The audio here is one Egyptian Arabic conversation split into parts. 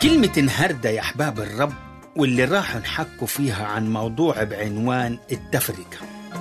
كلمة انهردة يا أحباب الرب واللي راح نحكوا فيها عن موضوع بعنوان التفرقة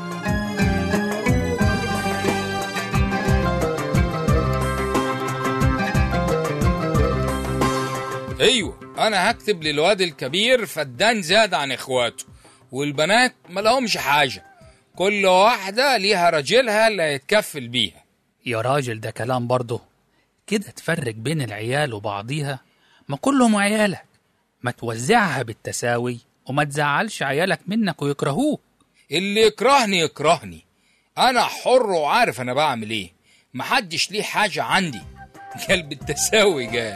ايوه انا هكتب للواد الكبير فدان زاد عن اخواته والبنات ملهمش حاجه كل واحده ليها راجلها اللي هيتكفل بيها يا راجل ده كلام برضه كده تفرق بين العيال وبعضيها ما كلهم عيالك ما توزعها بالتساوي وما تزعلش عيالك منك ويكرهوك اللي يكرهني يكرهني انا حر وعارف انا بعمل ايه محدش ليه حاجه عندي قلب التساوي قال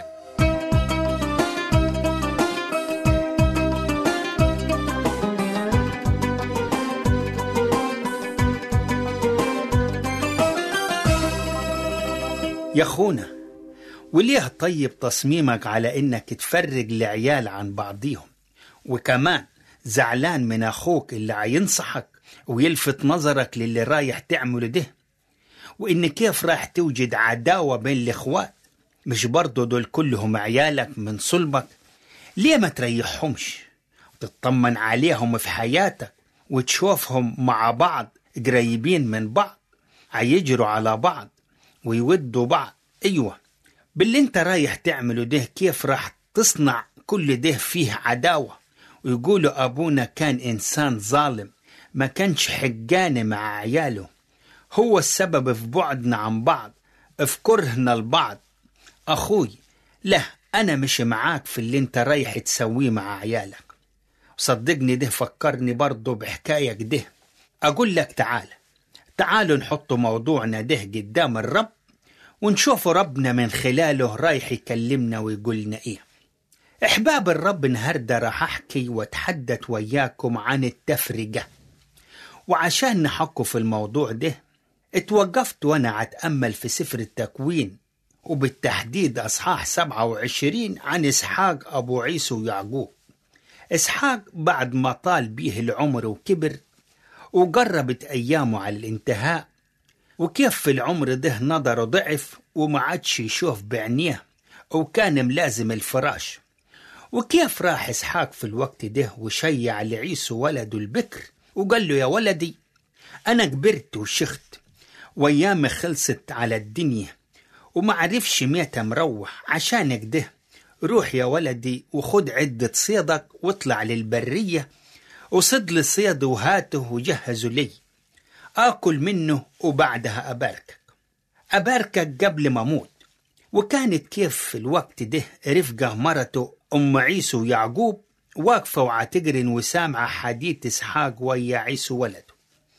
يا أخونا وليه طيب تصميمك على إنك تفرق العيال عن بعضيهم وكمان زعلان من أخوك اللي هينصحك ويلفت نظرك للي رايح تعمله ده وإن كيف راح توجد عداوة بين الإخوات مش برضو دول كلهم عيالك من صلبك ليه ما تريحهمش تطمن عليهم في حياتك وتشوفهم مع بعض قريبين من بعض هيجروا على بعض ويودوا بعض ايوه باللي انت رايح تعمله ده كيف راح تصنع كل ده فيه عداوة ويقولوا أبونا كان إنسان ظالم ما كانش حجاني مع عياله هو السبب في بعدنا عن بعض في كرهنا لبعض أخوي لا أنا مش معاك في اللي انت رايح تسويه مع عيالك صدقني ده فكرني برضه بحكاية ده أقول لك تعال تعالوا نحط موضوعنا ده قدام الرب ونشوف ربنا من خلاله رايح يكلمنا ويقولنا ايه احباب الرب النهارده راح احكي واتحدث وياكم عن التفرقه وعشان نحكوا في الموضوع ده اتوقفت وانا اتامل في سفر التكوين وبالتحديد اصحاح 27 عن اسحاق ابو عيسو ويعقوب اسحاق بعد ما طال بيه العمر وكبر وقربت ايامه على الانتهاء وكيف في العمر ده نظره ضعف وما عادش يشوف بعينيه وكان ملازم الفراش وكيف راح اسحاق في الوقت ده وشيع لعيسو ولده البكر وقال له يا ولدي انا كبرت وشخت وايامي خلصت على الدنيا وما عرفش متى مروح عشانك ده روح يا ولدي وخد عدة صيدك واطلع للبرية وصد لي صيد وهاته وجهزه لي آكل منه وبعدها أباركك أباركك قبل ما أموت وكانت كيف في الوقت ده رفقة مرته أم عيسو ويعقوب واقفة وعتجرن وسامعة حديث إسحاق ويا عيسو ولده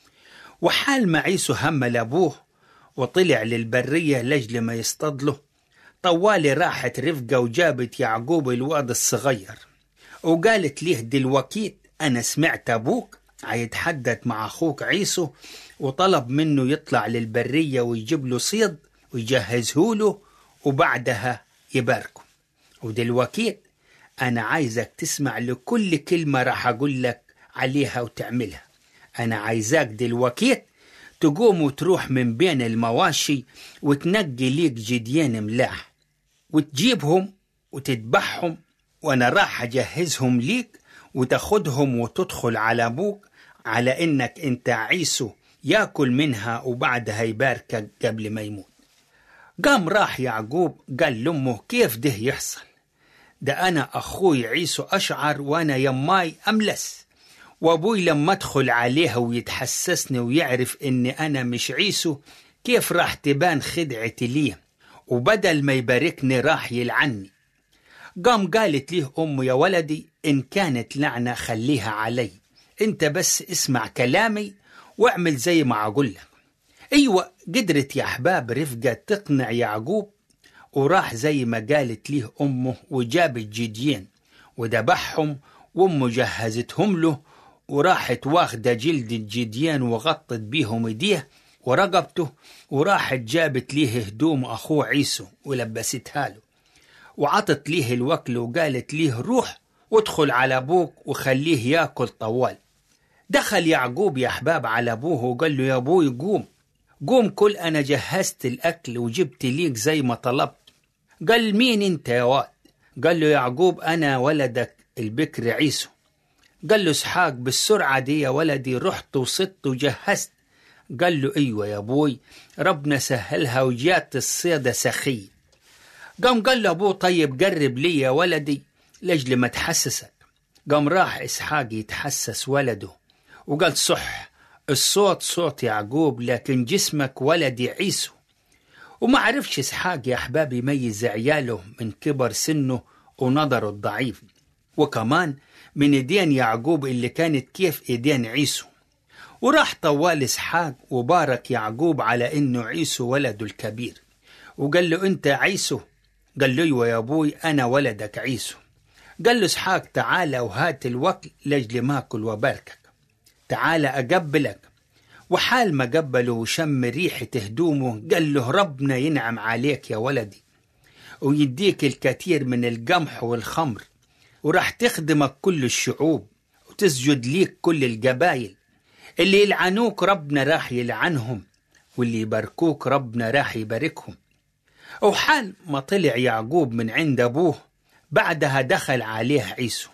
وحال ما عيسو هم لأبوه وطلع للبرية لجل ما يصطدله طوالي راحت رفقة وجابت يعقوب الواد الصغير وقالت ليه دلوكيت أنا سمعت أبوك هيتحدث مع أخوك عيسو وطلب منه يطلع للبرية ويجيب له صيد ويجهزه له وبعدها يباركه ودلوقتي أنا عايزك تسمع لكل كلمة راح أقول لك عليها وتعملها أنا عايزاك دلوقتي تقوم وتروح من بين المواشي وتنقي ليك جديان ملاح وتجيبهم وتذبحهم وأنا راح أجهزهم ليك وتاخدهم وتدخل على أبوك على إنك أنت عيسو ياكل منها وبعدها يباركك قبل ما يموت قام راح يعقوب قال لأمه كيف ده يحصل ده أنا أخوي عيسو أشعر وأنا يماي أملس وأبوي لما أدخل عليها ويتحسسني ويعرف إني أنا مش عيسو كيف راح تبان خدعتي ليه وبدل ما يباركني راح يلعني قام قالت ليه أمه يا ولدي إن كانت لعنة خليها علي أنت بس اسمع كلامي واعمل زي ما أقول لك أيوة قدرت يا أحباب رفقة تقنع يعقوب وراح زي ما قالت ليه أمه وجابت جديين وذبحهم وأمه جهزتهم له وراحت واخدة جلد الجديان وغطت بيهم ايديه ورقبته وراحت جابت ليه هدوم أخوه عيسو ولبستها له وعطت ليه الوكل وقالت ليه روح وادخل على أبوك وخليه ياكل طوال دخل يعقوب يا أحباب على أبوه وقال له يا أبوي قوم قوم كل أنا جهزت الأكل وجبت ليك زي ما طلبت قال مين أنت يا واد قال له يعقوب أنا ولدك البكر عيسو قال له اسحاق بالسرعة دي يا ولدي رحت وصدت وجهزت قال له ايوه يا ابوي ربنا سهلها وجات الصيدة سخي قام قال له ابوه طيب قرب لي يا ولدي لاجل ما تحسسك قام راح اسحاق يتحسس ولده وقال صح الصوت صوت يعقوب لكن جسمك ولدي عيسو وما عرفش اسحاق يا احباب يميز عياله من كبر سنه ونظره الضعيف وكمان من ايدين يعقوب اللي كانت كيف ايدين عيسو وراح طوال اسحاق وبارك يعقوب على انه عيسو ولده الكبير وقال له انت عيسو قال له ايوه يا ابوي انا ولدك عيسو قال له اسحاق تعالى وهات الوكل لاجل ما اكل وباركك تعالى اقبلك وحال ما قبله وشم ريحة هدومه قال له ربنا ينعم عليك يا ولدي ويديك الكثير من القمح والخمر وراح تخدمك كل الشعوب وتسجد ليك كل القبايل اللي يلعنوك ربنا راح يلعنهم واللي يباركوك ربنا راح يباركهم وحال ما طلع يعقوب من عند أبوه بعدها دخل عليه عيسو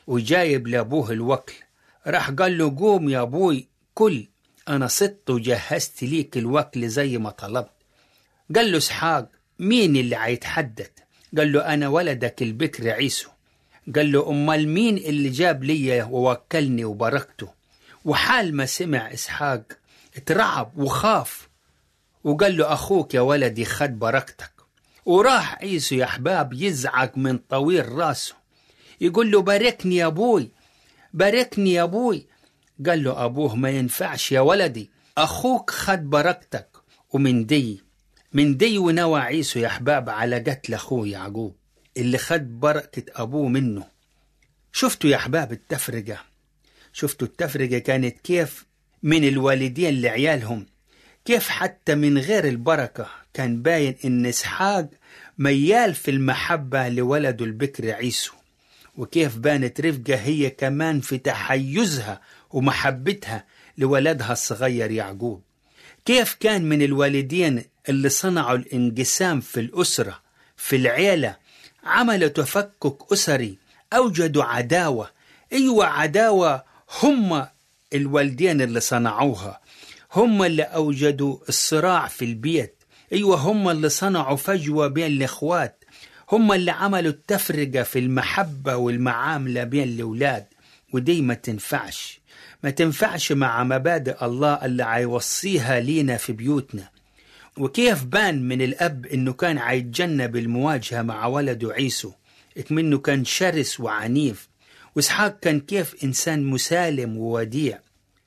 وجايب لأبوه الوكل راح قال له قوم يا أبوي كل أنا صدت وجهزت ليك الوكل زي ما طلبت قال له اسحاق مين اللي هيتحدث قال له أنا ولدك البكر عيسو قال له أمال مين اللي جاب لي ووكلني وبركته وحال ما سمع إسحاق اترعب وخاف وقال له أخوك يا ولدي خد بركتك وراح عيسو يا أحباب يزعق من طويل راسه يقول له باركني يا أبوي باركني يا أبوي قال له أبوه ما ينفعش يا ولدي أخوك خد بركتك ومن دي من دي ونوى عيسو يا أحباب على قتل أخوه يعقوب اللي خد بركة أبوه منه شفتوا يا أحباب التفرقة شفتوا التفرقة كانت كيف من الوالدين لعيالهم كيف حتى من غير البركة كان باين إن إسحاق ميال في المحبة لولده البكر عيسو وكيف بانت رفقة هي كمان في تحيزها ومحبتها لولدها الصغير يعقوب كيف كان من الوالدين اللي صنعوا الانقسام في الأسرة في العيلة عملوا تفكك أسري أوجدوا عداوة أيوة عداوة هم الوالدين اللي صنعوها هم اللي أوجدوا الصراع في البيت أيوة هم اللي صنعوا فجوة بين الإخوات هم اللي عملوا التفرقة في المحبة والمعاملة بين الأولاد ودي ما تنفعش ما تنفعش مع مبادئ الله اللي عيوصيها لينا في بيوتنا وكيف بان من الأب إنه كان عيتجنب المواجهة مع ولده عيسو إكمنه كان شرس وعنيف وإسحاق كان كيف إنسان مسالم ووديع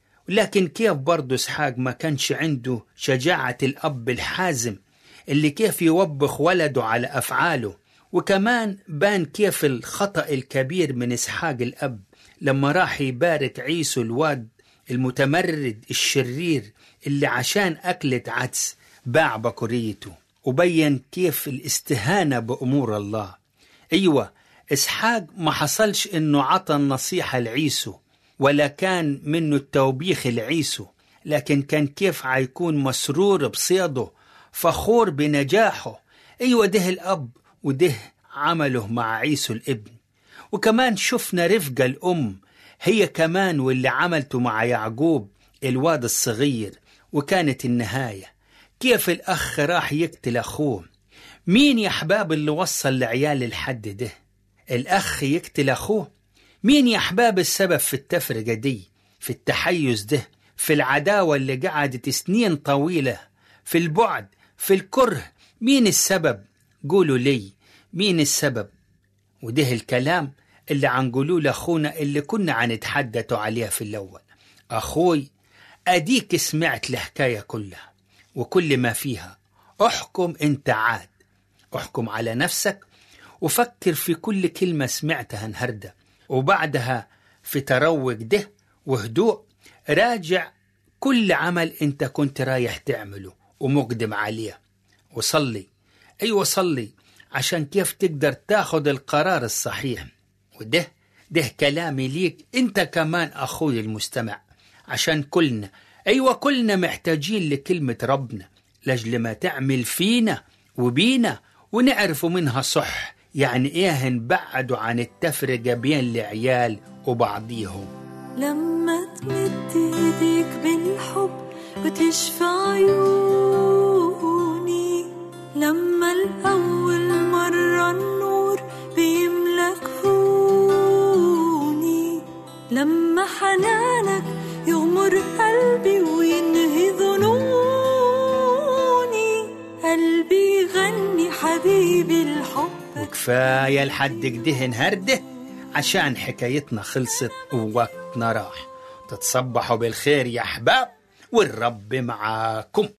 لكن كيف برضه إسحاق ما كانش عنده شجاعة الأب الحازم اللي كيف يوبخ ولده على أفعاله وكمان بان كيف الخطأ الكبير من إسحاق الأب لما راح يبارك عيسو الواد المتمرد الشرير اللي عشان أكلة عدس باع بكوريته وبين كيف الاستهانة بأمور الله أيوة إسحاق ما حصلش إنه عطى النصيحة لعيسو ولا كان منه التوبيخ لعيسو لكن كان كيف عيكون مسرور بصيده فخور بنجاحه أيوة ده الأب وده عمله مع عيسو الابن وكمان شفنا رفقة الأم هي كمان واللي عملته مع يعقوب الواد الصغير وكانت النهاية كيف الأخ راح يقتل أخوه مين يا أحباب اللي وصل لعيال الحد ده الأخ يقتل أخوه مين يا أحباب السبب في التفرقة دي في التحيز ده في العداوة اللي قعدت سنين طويلة في البعد في الكره مين السبب قولوا لي مين السبب وده الكلام اللي عنقولوه لأخونا اللي كنا عنتحدثوا عليه في الأول أخوي أديك سمعت الحكاية كلها وكل ما فيها احكم انت عاد احكم على نفسك وفكر في كل كلمة سمعتها النهاردة وبعدها في تروق ده وهدوء راجع كل عمل انت كنت رايح تعمله ومقدم عليه وصلي ايوه صلي عشان كيف تقدر تاخد القرار الصحيح وده ده كلامي ليك انت كمان اخوي المستمع عشان كلنا ايوه كلنا محتاجين لكلمة ربنا لاجل ما تعمل فينا وبينا ونعرف منها صح يعني ايه نبعدوا عن التفرقة بين العيال وبعضيهم لما تمد ايديك بالحب وتشفى عيوني لما الأول مرة النور بيملى كفوني لما حنانك يغمر قلبي وينهي ظنوني قلبي يغني حبيبي الحب وكفاية لحد كده نهرده عشان حكايتنا خلصت ووقتنا راح تتصبحوا بالخير يا أحباب والرب معاكم